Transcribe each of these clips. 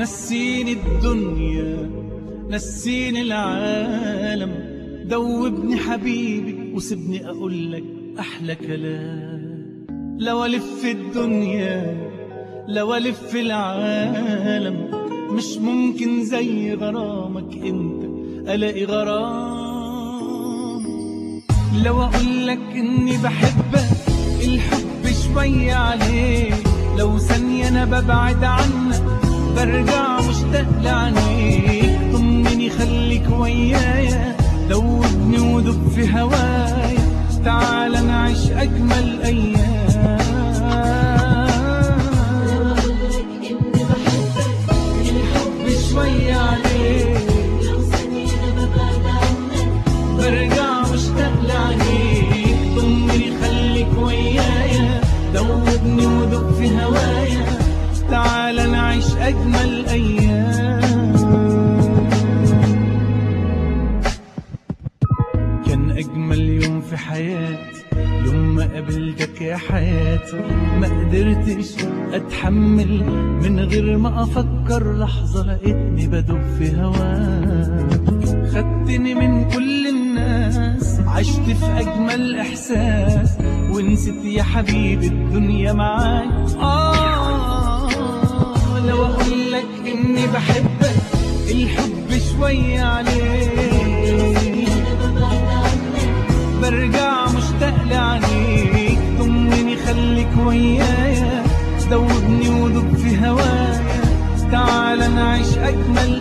نسيني الدنيا نسيني العالم دوبني حبيبي وسيبني اقول لك احلى كلام لو الف الدنيا لو الف العالم مش ممكن زي غرامك انت الاقي غرام لو اقول لك اني بحبك الحب شوية عليك لو ثانية انا ببعد عنك برجع مشتاق لعينيك طمني خليك ويايا دوبني ودب في هوايا تعال نعيش اجمل ايام إني بحبك الحب شوية عليك لو ثانية ببعد عنك برجع مشتاق لعينيك طمني خليك ويايا دوبني ودق في هوايا تعال نعيش أجمل أيام كان أجمل يوم في حياتي يوم ما قابلتك يا حياتي ما قدرتش أتحمل من غير ما أفكر لحظة لقيتني بدب في هواك خدتني من كل الناس عشت في أجمل إحساس ونسيت يا حبيبي الدنيا معاك آه لو أقول لك إني بحبك الحب شوية عليك ببعد عنك برجع مشتاق لعينيك طمني خليك ويايا دوبني ودب في هوايا تعال نعيش أجمل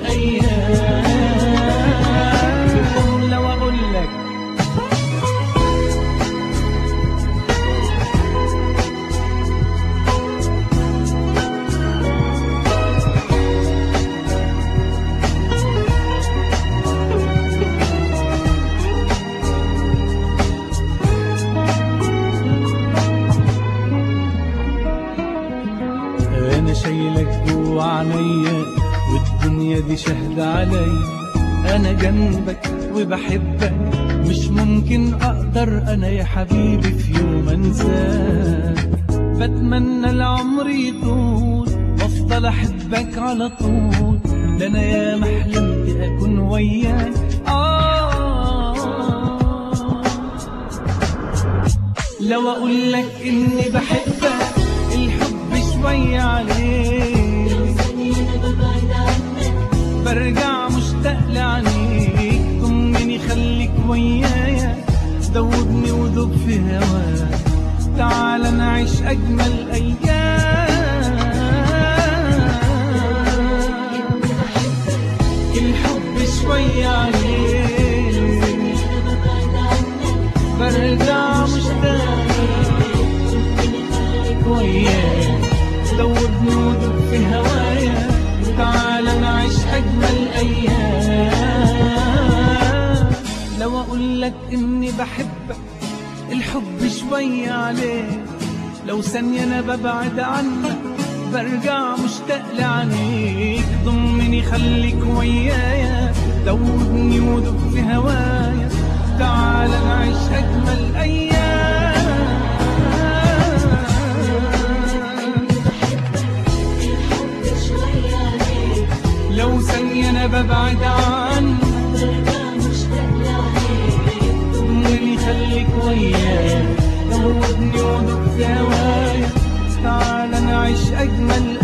أيام لو أقول لك انا شايلك جوا عينيا والدنيا دي شاهدة عليا انا جنبك وبحبك مش ممكن اقدر انا يا حبيبي في يوم انساك بتمنى العمر يطول وافضل احبك على طول ده انا يا ما حلمت اكون وياك آه لو اقول لك اني بحبك الحب شوية عليك ثانية ببعد عنك برجع مشتاق لعينيك طمني خليك ويايا دوبني ودوب في هواك تعال نعيش اجمل ايام إني بحبك الحب شوية عليك ببعد عنك برجع مشتاق وياك دوبني ودوب في هوايا تعال نعيش أجمل أيام لو أقول لك إني بحبك الحب شوية عليك لو ثانية أنا ببعد عنك برجع مشتاق لعينيك ضمني خليك ويايا دوبني ودوب في هوايا تعال نعيش أجمل أيام الحب شوية عليك لو ثانية أنا ببعد عنك برجع مشتاق لعينيك طمني خليك وياي دوبني ودق في هوايا تعال نعيش أجمل